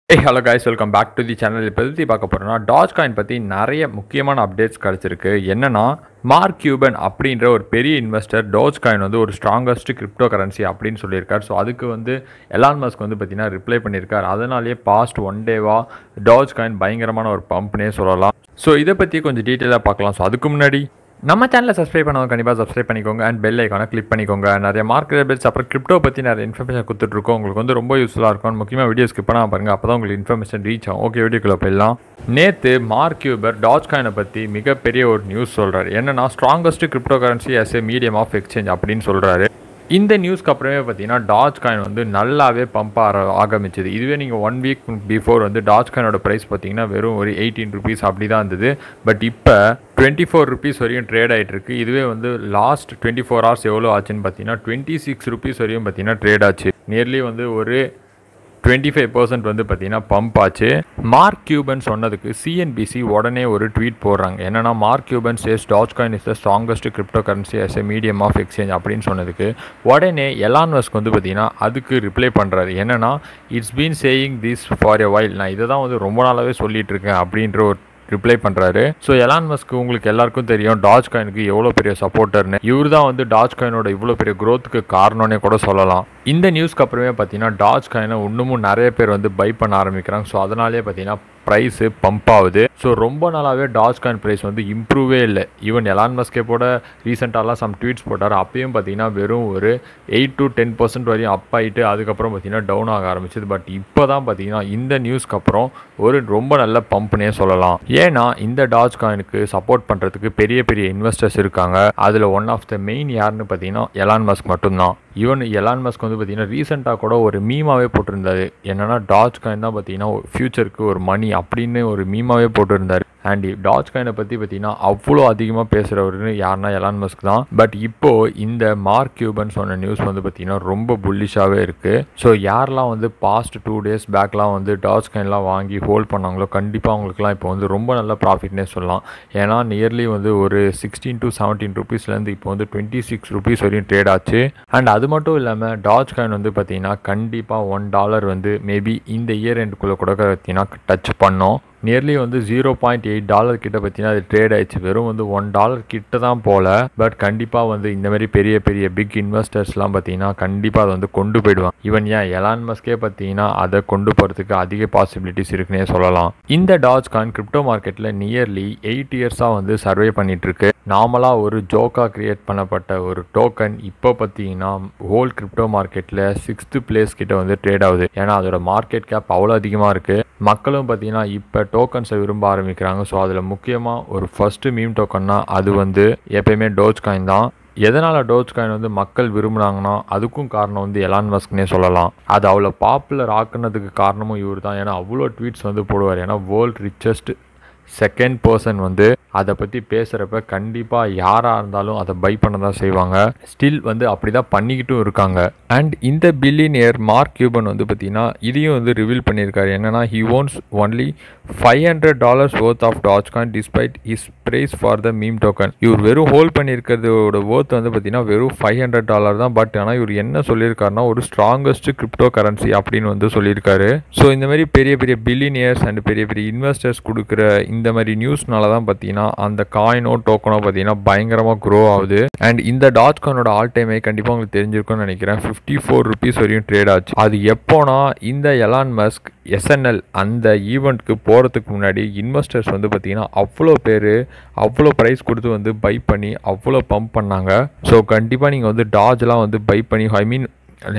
A hello guys welcome back to the channel இப்போ பற்றி பார்க்க போகிறோம்னா டாஜ் காயின் பற்றி நிறைய முக்கியமான அப்டேட்ஸ் கிடச்சிருக்கு என்னன்னா மார்க் கியூபன் அப்படின்ற ஒரு பெரிய இன்வெஸ்டர் டாஜ் காயின் வந்து ஒரு ஸ்ட்ராங்கஸ்ட் கிரிப்டோ கரன்சி அப்படின்னு சொல்லியிருக்கார் ஸோ அதுக்கு வந்து எலான் மஸ்க் வந்து பார்த்தீங்கன்னா ரிப்ளை பண்ணியிருக்கார் அதனாலேயே பாஸ்ட் ஒன் டேவா டாஜ் காயின் பயங்கரமான ஒரு பம்ப்னே சொல்லலாம் ஸோ இதை பற்றி கொஞ்சம் டீட்டெயிலாக பார்க்கலாம் ஸோ அதுக்கு முன்னாடி நம்ம சேனலை சப்ஸ்கிரைப் பண்ணவங்க கண்டிப்பாக சப்ஸ்கிரைப் பண்ணிக்கோங்க அண்ட் பெல் ஐக்கானை கிளிக் பண்ணிக்கோங்க நிறைய மார்க்கெட் பெல்ஸ் அப்புறம் கிரிப்டோ பற்றி நிறைய இன்ஃபர்மேஷன் கொடுத்துட்ருக்கோம் உங்களுக்கு வந்து ரொம்ப யூஸ்ஃபுல்லாக இருக்கும் முக்கியமாக வீடியோ ஸ்கிப் பண்ணாமல் பாருங்கள் அப்போ தான் உங்களுக்கு இன்ஃபர்மேஷன் ரீச் ஆகும் ஓகே வீடியோக்குள்ளே போயிடலாம் நேற்று மார்க் கியூபர் டாஜ் காயினை பற்றி மிகப்பெரிய ஒரு நியூஸ் சொல்கிறார் என்னன்னா strongest cryptocurrency as a medium of exchange அப்படின்னு சொல்கிறாரு இந்த நியூஸ்க்கு அப்புறமே பார்த்தீங்கன்னா டாஜ் காயின் வந்து நல்லாவே பம்ப் ஆர ஆரம்பிச்சது இதுவே நீங்கள் ஒன் வீக் பிஃபோர் வந்து டாஜ் காயினோட ப்ரைஸ் பார்த்தீங்கன்னா வெறும் ஒரு எயிட்டீன் ருபீஸ் அப்படி தான் இருந்தது பட் இப்போ டுவெண்ட்டி ஃபோர் ருபீஸ் வரையும் ட்ரேட் ஆகிட்டு இருக்கு இதுவே வந்து லாஸ்ட் டுவெண்ட்டி ஃபோர் ஹவர்ஸ் எவ்வளோ ஆச்சுன்னு பார்த்தீங்கன்னா டுவெண்ட்டி சிக்ஸ் ருபீஸ் வரையும் பார்த்தீங்கன்னா ட்ரேட் ஆச்சு நியர்லி வந்து ஒரு டுவெண்ட்டி ஃபைவ் பர்சன்ட் வந்து பார்த்தீங்கன்னா பம்ப் ஆச்சு மார்க் கியூபன் சொன்னதுக்கு சிஎன்பிசி உடனே ஒரு ட்வீட் போடுறாங்க என்னன்னா Mark Cuban says Dogecoin is the strongest cryptocurrency as a medium of exchange அப்படின்னு சொன்னதுக்கு உடனே எலான் மஸ்க் வந்து பார்த்தீங்கன்னா அதுக்கு ரிப்ளை பண்ணுறாரு என்னன்னா it's been saying this for a while நான் இதை தான் வந்து ரொம்ப நாளாகவே சொல்லிட்டு இருக்கேன் அப்படின்ற ஒரு ரிப்ளை பண்ணுறாரு ஸோ எலான் மஸ்க் உங்களுக்கு எல்லாருக்கும் தெரியும் டாஜ் காயினுக்கு எவ்வளோ பெரிய சப்போர்ட்டர்னு இவர் தான் வந்து டாஜ் காயினோட இவ்வளோ பெரிய க்ரோத்துக்கு காரணம்னே கூட சொல்லலாம் இந்த நியூஸ்க்கு அப்புறமே பார்த்தீங்கன்னா டாஜ் காயினை இன்னமும் நிறைய பேர் வந்து பை பண்ண ஆரம்பிக்கிறாங்க ஸோ அதனாலே பார்த்தீங்கன்னா ப்ரைஸு பம்ப் ஆகுது ஸோ ரொம்ப நாளாகவே டாஜ் காயின் ப்ரைஸ் வந்து இம்ப்ரூவே இல்லை ஈவன் எலான் மஸ்கே போட ரீசெண்டாலாம் சம் ட்வீட்ஸ் போட்டார் அப்பயும் பார்த்தீங்கன்னா வெறும் ஒரு எயிட் டு டென் பர்சன்ட் வரையும் அப் ஆகிட்டு அதுக்கப்புறம் பார்த்தீங்கன்னா டவுன் ஆக ஆரம்பிச்சது பட் இப்போ தான் பார்த்தீங்கன்னா இந்த நியூஸ்க்கு அப்புறம் ஒரு ரொம்ப நல்ல பம்ப்னே சொல்லலாம் ஏன்னா இந்த டாஜ் காயினுக்கு சப்போர்ட் பண்ணுறதுக்கு பெரிய பெரிய இன்வெஸ்டர்ஸ் இருக்காங்க அதில் ஒன் ஆஃப் த மெயின் யாருன்னு பார்த்தீங்கன்னா எலான் மஸ்க் மட்டும்தான் ஈவன் எலான் மஸ்க் வந்து பார்த்தீங்கன்னா ரீசெண்டாக கூட ஒரு மீமாவே போட்டிருந்தாரு என்னன்னா டாஜ் காயின் தான் பார்த்தீங்கன்னா ஃபியூச்சருக்கு ஒரு மணி அப்படின்னு ஒரு மீமாவே போட்டிருந்தாரு அண்ட் டாஜ் காயினை பற்றி பார்த்தீங்கன்னா அவ்வளோ அதிகமாக பேசுகிறவருன்னு யாருன்னா எலான் மஸ்க் தான் பட் இப்போ இந்த மார்க் கியூபன் சொன்ன நியூஸ் வந்து பார்த்தீங்கன்னா ரொம்ப புல்லிஷாகவே இருக்குது ஸோ யாரெல்லாம் வந்து பாஸ்ட் டூ டேஸ் பேக்லாம் வந்து டாஜ் காயின்லாம் வாங்கி ஹோல்ட் பண்ணாங்களோ கண்டிப்பாக அவங்களுக்குலாம் இப்போ வந்து ரொம்ப நல்ல ப்ராஃபிட்னே சொல்லலாம் ஏன்னா நியர்லி வந்து ஒரு சிக்ஸ்டீன் டு செவன்டீன் ருபீஸ்லேருந்து இப்போ வந்து டுவெண்ட்டி சிக்ஸ் ருபீஸ் வரையும் ட்ரேட் ஆச்சு அண்ட் அது மட்டும் இல்லாமல் டாஜ் காயின் வந்து பார்த்தீங்கன்னா கண்டிப்பாக ஒன் டாலர் வந்து மேபி இந்த இயர் எண்டுக்குள்ளே கூட பார்த்தீங்கன்னா டச் பண்ணோம் நியர்லி வந்து ஜீரோ பாயிண்ட் எயிட் டாலர் கிட்ட பார்த்தீங்கன்னா அது ட்ரேட் ஆயிடுச்சு வெறும் வந்து ஒன் டாலர் கிட்ட தான் போல பட் கண்டிப்பாக வந்து இந்த மாதிரி பெரிய பெரிய பிக் இன்வெஸ்டர்ஸ்லாம் பார்த்தீங்கன்னா கண்டிப்பாக அதை வந்து கொண்டு போயிடுவாங்க ஈவன் ஏன் எலான் மஸ்கே பார்த்தீங்கன்னா அதை கொண்டு போகிறதுக்கு அதிக பாசிபிலிட்டிஸ் இருக்குன்னே சொல்லலாம் இந்த டாஜ் காயின் கிரிப்டோ மார்க்கெட்டில் நியர்லி எயிட் இயர்ஸாக வந்து சர்வே பண்ணிட்டு இருக்கு நார்மலாக ஒரு ஜோக்காக கிரியேட் பண்ணப்பட்ட ஒரு டோக்கன் இப்போ பார்த்தீங்கன்னா ஹோல் கிரிப்டோ மார்க்கெட்டில் சிக்ஸ்த்து பிளேஸ் கிட்ட வந்து ட்ரேட் ஆகுது ஏன்னா அதோட மார்க்கெட் கேப் அவ்வளோ அதிகமாக இருக்குது மக்களும் பார்த்தீங்கன்னா இப்போ டோக்கன்ஸை விரும்ப ஆரம்பிக்கிறாங்க ஸோ அதில் முக்கியமாக ஒரு ஃபஸ்ட்டு மீம் டோக்கன்னா அது வந்து எப்பயுமே டோஜ் காயின் தான் எதனால் டோஜ் காயின் வந்து மக்கள் விரும்புனாங்கன்னா அதுக்கும் காரணம் வந்து எலான் மஸ்க்னே சொல்லலாம் அது அவ்வளோ பாப்புலர் ஆக்குனதுக்கு காரணமும் இவர் தான் ஏன்னா அவ்வளோ ட்வீட்ஸ் வந்து போடுவார் ஏன்னா வேர்ல்ட் ரிச்சஸ்ட் செகண்ட் பர்சன் வந்து அதை பற்றி பேசுகிறப்ப கண்டிப்பாக யாராக இருந்தாலும் அதை பை பண்ண தான் செய்வாங்க ஸ்டில் வந்து அப்படி தான் பண்ணிக்கிட்டும் இருக்காங்க அண்ட் இந்த பில்லியனியர் மார்க் கியூபன் வந்து பார்த்தீங்கன்னா இதையும் வந்து ரிவீல் பண்ணியிருக்காரு என்னன்னா he owns only five hundred dollars worth of Dogecoin despite is price for the meme token இவர் வெறும் ஹோல்ட் பண்ணியிருக்கிறதோட ஒர்த் வந்து பார்த்தீங்கன்னா வெறும் ஃபைவ் ஹண்ட்ரட் டாலர் தான் பட் ஆனால் இவர் என்ன சொல்லியிருக்காருன்னா ஒரு ஸ்ட்ராங்கஸ்ட் கிரிப்டோ கரன்சி அப்படின்னு வந்து சொல்லியிருக்காரு ஸோ இந்த மாதிரி பெரிய பெரிய பில்லியனியர்ஸ் அண்ட் பெரிய பெரிய இன்வெஸ்டர்ஸ் கொடுக்குற இந்த மாதிரி நியூஸ்னால தான் பார்த்தீங்கன்னா அந்த காயினோ டோக்கனோ பார்த்தீங்கன்னா பயங்கரமாக க்ரோ ஆகுது அண்ட் இந்த டாட் காயினோட ஆல் டைமே கண்டிப்பாக உங்களுக்கு தெரிஞ்சிருக்கும்னு நினைக்கிறேன் ஃபிஃப்டி ஃபோர் ருபீஸ் வரையும் ட்ரேட் ஆச்சு அது எப்போனா இந்த எலான் மஸ்க் எஸ்என்எல் அந்த ஈவெண்ட்க்கு போகிறதுக்கு முன்னாடி இன்வெஸ்டர்ஸ் வந்து பார்த்தீங்கன்னா அவ்வளோ பேர் அவ்வளோ ப்ரைஸ் கொடுத்து வந்து பை பண்ணி அவ்வளோ பம்ப் பண்ணாங்க ஸோ கண்டிப்பாக நீங்கள் வந்து டாஜ்லாம் வந்து பை பண்ணி ஐ மீன்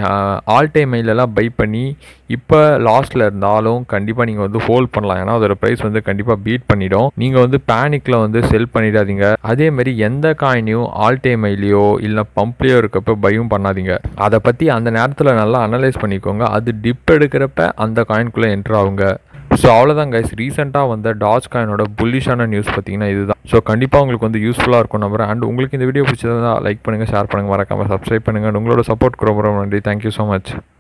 ஆல் டைம் மெயிலெல்லாம் பை பண்ணி இப்போ லாஸ்ட்டில் இருந்தாலும் கண்டிப்பாக நீங்கள் வந்து ஹோல்ட் பண்ணலாம் ஏன்னா அதோட ப்ரைஸ் வந்து கண்டிப்பாக பீட் பண்ணிடும் நீங்கள் வந்து பேனிக்கில் வந்து செல் பண்ணிடாதீங்க அதே மாதிரி எந்த காயினையும் ஆல் டைம் மெயிலையோ இல்லை பம்ப்லேயோ இருக்கப்போ பையும் பண்ணாதீங்க அதை பற்றி அந்த நேரத்தில் நல்லா அனலைஸ் பண்ணிக்கோங்க அது டிப் எடுக்கிறப்ப அந்த காயின்குள்ளே என்ட்ரு ஆகுங்க ஸோ அவ்வளோதான் கைஸ் ரீசெண்டாக வந்த டாஜ் காயினோட புல்லிஷான நியூஸ் பார்த்தீங்கன்னா இதுதான் ஸோ கண்டிப்பாக உங்களுக்கு வந்து யூஸ்ஃபுல்லாக இருக்கும் நம்புறேன் அண்ட் உங்களுக்கு இந்த வீடியோ பிடிச்சதா லைக் பண்ணுங்கள் ஷேர் பண்ணுங்கள் மறக்காமல் சப்ஸ்கிரைப் பண்ணுங்கள் உங்களோட சப்போர்ட் ரொம்ப ரொம்ப நன்றி தேங்க்யூ ஸோ மச்